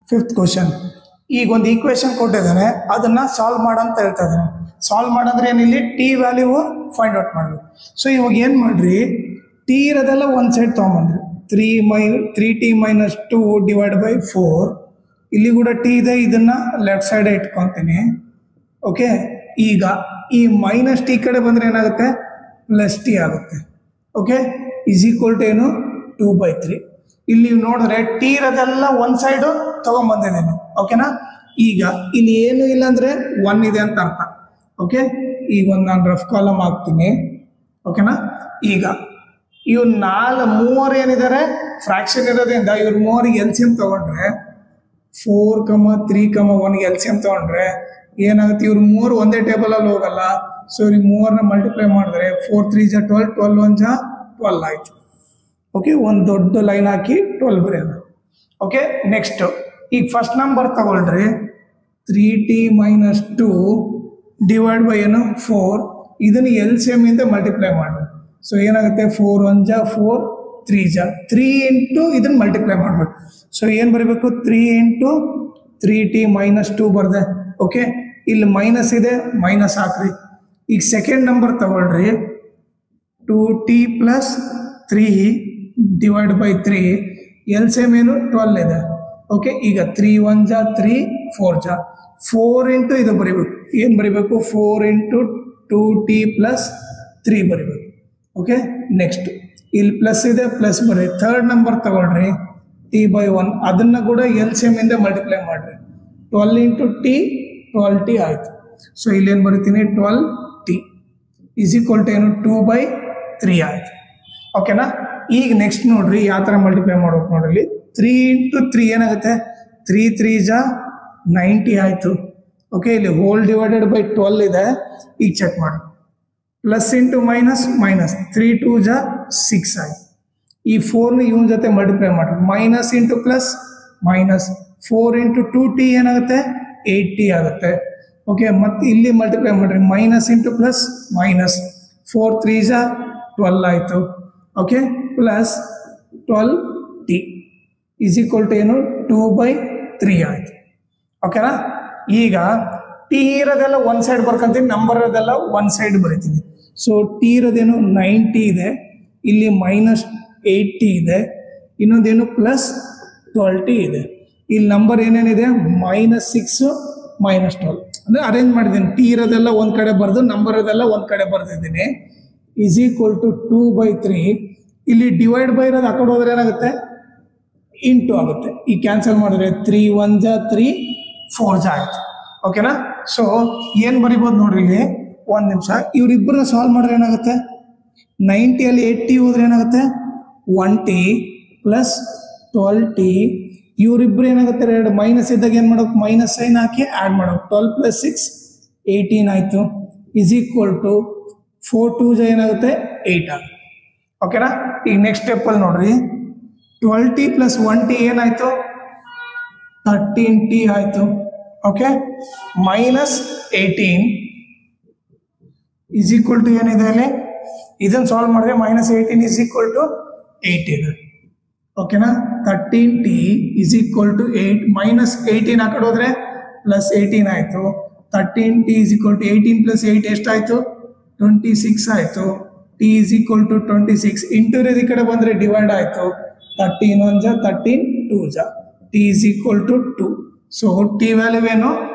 fifth question ಈಗ ಒಂದು equation ಕೊಟ್ಟಿದ್ದಾನೆ ಅದನ್ನ ಸಾಲ್ವ್ ಮಾಡಂತ ಹೇಳ್ತಾ ಇದ್ದಾನೆ ಸಾಲ್ವ್ ಮಾಡಂದ್ರೆ ಏನಿಲ್ಲಿ ಟಿ ವ್ಯಾಲ್ಯೂ ಫೈಂಡ್ ಔಟ್ ಮಾಡಬೇಕು ಸೊ ಇವಾಗ ಏನು ಮಾಡ್ರಿ ಟಿ ಇರೋದೆಲ್ಲ ಒಂದು ಸೈಡ್ ತೊಗೊಂಬಂದ್ರಿ ತ್ರೀ ಮೈ three T minus two divide by four ಇಲ್ಲಿ ಕೂಡ ಟಿ ಇದೆ ಇದನ್ನ ಲೆಫ್ಟ್ ಸೈಡ್ ಇಟ್ಕೊತೀನಿ ಓಕೆ ಈಗ ಈ ಮೈನಸ್ ಟಿ ಕಡೆ ಬಂದ್ರೆ ಏನಾಗುತ್ತೆ ಪ್ಲಸ್ ಟಿ ಆಗುತ್ತೆ ಓಕೆ ಇಸ್ ಈಕ್ವಲ್ ಟು ಏನು ಟೂ ಬೈ ತ್ರೀ ಇಲ್ಲಿ ನೀವು ನೋಡಿದ್ರೆ ಟಿ ಇರೋದೆಲ್ಲ ಒನ್ ಸೈಡು ತಗೊಂಬಂದಿದ್ದೀನಿ ಓಕೆನಾ ಈಗ ಇಲ್ಲಿ ಏನು ಇಲ್ಲ ಅಂದ್ರೆ ಒನ್ ಇದೆ ಅಂತ ಅರ್ಥ ಓಕೆ ಈಗ ಒಂದು ನಾನು ರಫ್ ಕಾಲಮ್ ಹಾಕ್ತೀನಿ ಓಕೆನಾ ಈಗ ಇವ್ ನಾಲ್ ಮೂವರು ಏನಿದ್ದಾರೆ ಫ್ರಾಕ್ಷನ್ ಇರೋದ್ರಿಂದ ಇವ್ರ ಮೂವರಿಗೆ ಎಲ್ ಸಿ ಎಂ ತಗೊಂಡ್ರೆ ಫೋರ್ ಕಮ ತ್ರೀ ಕಮ ಒನ್ಗೆ ಎಲ್ ಸಿ ಎಂ ತಗೊಂಡ್ರೆ ಏನಾಗುತ್ತೆ ಇವ್ರು ಮೂರು ಒಂದೇ ಟೇಬಲ್ ಅಲ್ಲಿ ಹೋಗಲ್ಲ ಸೊ ಇವ್ರಿಗೆ ಮೂವರನ್ನ ಮಲ್ಟಿಪ್ಲೈ ಮಾಡಿದ್ರೆ ಫೋರ್ ತ್ರೀ ಜಾ ಟ್ವೆಲ್ ಟ್ವೆಲ್ ಒನ್ ಜಾ ಟ್ವೆಲ್ ಆಯ್ತು ಓಕೆ ಒಂದು ದೊಡ್ಡ ಲೈನ್ ಹಾಕಿ ಟ್ವೆಲ್ ಬರೆಯೋದು ಓಕೆ ನೆಕ್ಸ್ಟ್ ಈಗ ಫಸ್ಟ್ ನಂಬರ್ ತಗೊಳ್ರಿ three T minus two divide by ಏನು ಫೋರ್ ಇದನ್ನು ಎಲ್ ಸಿ ಎಮ್ ಇಂದ ಮಲ್ಟಿಪ್ಲೈ ಮಾಡಿ ಸೊ ಏನಾಗುತ್ತೆ ಫೋರ್ ಒನ್ ಜಾ ಫೋರ್ ತ್ರೀ ಜಾ ತ್ರೀ ಇಂಟು ಇದನ್ನ ಮಲ್ಟಿಪ್ಲೈ ಮಾಡಬೇಕು ಸೊ ಏನು ಬರೀಬೇಕು three into three T minus two ಬರ್ದೆ ಓಕೆ ಇಲ್ಲಿ ಮೈನಸ್ ಇದೆ ಮೈನಸ್ ಹಾಕ್ರಿ ಈಗ ಸೆಕೆಂಡ್ ನಂಬರ್ ತಗೊಳ್ರಿ two T plus three divide by three L same ಏನು ಟ್ವೆಲ್ ಇದೆ ಓಕೆ ಈಗ ತ್ರೀ ಒನ್ ಜಾ ತ್ರೀ ಫೋರ್ ಜಾ ಫೋರ್ ಇಂಟು ಇದು ಬರಿಬೇಕು ಏನು ಬರಿಬೇಕು four into two T plus three ಬರಿಬೇಕು ಓಕೆ ನೆಕ್ಸ್ಟ್ ಇಲ್ಲಿ ಪ್ಲಸ್ ಇದೆ ಪ್ಲಸ್ ಬರೀ ಥರ್ಡ್ ನಂಬರ್ ತಗೊಳ್ರಿ ಟಿ ಬೈ ಒನ್ ಅದನ್ನ ಕೂಡ ಎಲ್ ಸೇಮ್ ಇಂದ ಮಲ್ಟಿಪ್ಲೈ ಮಾಡ್ರಿ twelve into T twelve T ಆಯಿತು ಸೊ ಇಲ್ಲೇನು ಬರಿತೀನಿ twelve T is equal to ಏನು ಟೂ ಬೈ ತ್ರೀ ಆಯಿತು ಓಕೆನಾ ಈಗ ನೆಕ್ಸ್ಟ್ ನೋಡ್ರಿ ಯಾವ ಥರ ಮಲ್ಟಿಪ್ಲೈ ಮಾಡ್ಬೇಕು ನೋಡ್ರಿ ತ್ರೀ ಇಂಟು ತ್ರೀ ಏನಾಗುತ್ತೆ ತ್ರೀ ತ್ರೀ ಜಾ ನೈಂಟಿ ಆಯಿತು ಓಕೆ ಇಲ್ಲಿ ಹೋಲ್ ಡಿವೈಡೆಡ್ ಬೈ ಟ್ವೆಲ್ ಇದೆ ಈಗ ಚೆಕ್ ಮಾಡಿ plus into minus minus three two ಜಾ ಸಿಕ್ಸ್ ಆಯಿತು ಈ ಫೋರ್ನ ಇವನ ಜೊತೆ ಮಲ್ಟಿಪ್ಲೈ ಮಾಡಿ minus into plus minus four into two T ಏನಾಗುತ್ತೆ ಏಯ್ಟ್ ಟಿ ಆಗುತ್ತೆ ಓಕೆ ಮತ್ತೆ ಇಲ್ಲಿ ಮಲ್ಟಿಪ್ಲೈ ಮಾಡಿರಿ minus into plus minus four three ಜಾ ಟ್ವೆಲ್ ಆಯಿತು okay plus twelve T is equal to ಏನು ಟೂ ಬೈ ತ್ರೀ ಆಯಿತು ಓಕೆನಾ ಈಗ ಟಿ ಇರೋದೆಲ್ಲ ಒನ್ ಸೈಡ್ ಬರ್ಕೊಂತೀನಿ ನಂಬರ್ ಇರೋದೆಲ್ಲ ಒನ್ ಸೈಡ್ ಬರಿತೀನಿ ಸೊ ಟಿ ಇರೋದೇನು ನೈಂಟಿ ಇದೆ ಇಲ್ಲಿ ಮೈನಸ್ ಏಯ್ಟಿ ಇದೆ ಇನ್ನೊಂದೇನು ಪ್ಲಸ್ ಟ್ವೆಲ್ಟಿ ಇದೆ ಇಲ್ಲಿ ನಂಬರ್ ಏನೇನಿದೆ ಮೈನಸ್ ಸಿಕ್ಸು ಮೈನಸ್ ಟ್ವೆಲ್ ಅಂದರೆ ಅರೇಂಜ್ ಮಾಡಿದ್ದೀನಿ ಟಿ ಇರೋದೆಲ್ಲ ಒಂದು ಕಡೆ ಬರೆದು ನಂಬರ್ ಇರೋದೆಲ್ಲ ಒಂದು ಕಡೆ ಬರೆದಿದ್ದೀನಿ is equal to two by three ಇಲ್ಲಿ ಡಿವೈಡ್ ಬೈ ಇರೋದು ಆ ಕಡೆ ಹೋದ್ರೆ ಏನಾಗುತ್ತೆ ಇಂಟು ಆಗುತ್ತೆ ಈ ಕ್ಯಾನ್ಸಲ್ ಮಾಡಿದ್ರೆ ತ್ರೀ ಒನ್ ಜಾ ತ್ರೀ ಫೋರ್ ಜಾ ಆಯ್ತು ಓಕೆನಾ ಸೊ ಏನು ಬರಿಬೋದು ನೋಡ್ರಿ ಇಲ್ಲಿ ಒಂದು ನಿಮಿಷ ಇವರಿಬ್ಬರನ್ನ ಸಾಲ್ವ್ ಮಾಡಿದ್ರೆ ಏನಾಗುತ್ತೆ ನೈಂಟಿಯಲ್ಲಿ ಏಟ್ ಟಿ ಹೋದ್ರೆ ಏನಾಗುತ್ತೆ one T plus twelve T ಇವರಿಬ್ಬರು ಏನಾಗುತ್ತೆ ಎರಡು ಮೈನಸ್ ಇದ್ದಾಗ ಏನು ಮಾಡೋಕೆ ಮೈನಸ್ ಸೈನ್ ಹಾಕಿ ಆ್ಯಡ್ ಮಾಡೋಕೆ ಟ್ವೆಲ್ ಪ್ಲಸ್ ಸಿಕ್ಸ್ ಏಯ್ಟೀನ್ ಆಯಿತು is equal to four two ಜ ಏನಾಗುತ್ತೆ ಏಯ್ಟ್ ಆಗುತ್ತೆ ಓಕೆನಾ ಈಗ ನೆಕ್ಸ್ಟ್ ಸ್ಟೆಪ್ಪಲ್ಲಿ ನೋಡ್ರಿ twelve T plus one T ಏನಾಯಿತು ತರ್ಟೀನ್ ಟಿ ಆಯಿತು okay minus eighteen is equal to ಏನಿದೆ ಅಲ್ಲಿ ಇದನ್ನು ಸಾಲ್ವ್ ಮಾಡಿದ್ರೆ minus eighteen is equal to eight ಇದೆ ಓಕೆನಾ thirteen T is equal to eight minus eighteen ಆ ಕಡೆ ಹೋದ್ರೆ ಪ್ಲಸ್ ಏಯ್ಟೀನ್ ಆಯಿತು thirteen T is equal to eighteen plus eight ಎಷ್ಟಾಯಿತು ಟ್ವೆಂಟಿ ಸಿಕ್ಸ್ ಆಯಿತು T is equal to twenty six into ಈ ಕಡೆ ಬಂದರೆ ಡಿವೈಡ್ ಆಯಿತು ತರ್ಟೀನ್ ಒನ್ ಜಾ ತರ್ಟೀನ್ ಟೂ ಜಾ T is equal to two so T value ಏನು